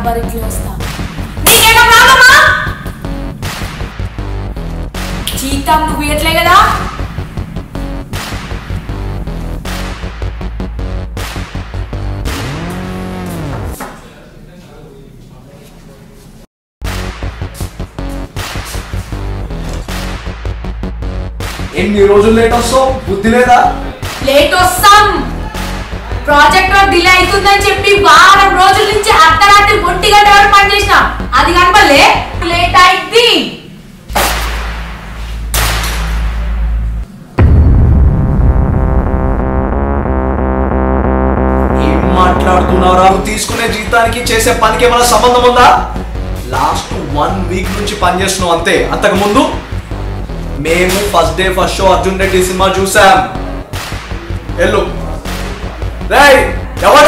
బరాబరికి వస్తా నీకేనా ప్రాబ్లమా జీతం నువ్వు ఇయట్లే కదా ఎన్ని రోజులు లేట్ వస్తావు బుద్ధి లేదా లేట్ వస్తాం ప్రాజెక్ట్ వర్క్ డిలే అవుతుందని చెప్పి వారం రోజుల నుంచి అర్ధరాత్రి ఒంటి గంట వరకు పనిచేసిన అది కనపలే లేట్ అయింది ఏం మాట్లాడుతున్నారా నువ్వు తీసుకునే జీతానికి చేసే పనికి ఏమైనా సంబంధం ఉందా లాస్ట్ వన్ వీక్ నుంచి పని చేస్తున్నావు అంతే అంతకు ముందు మేము first day first show Arjun Reddy cinema చూసాం వెళ్ళు రేయ్ ఎవరు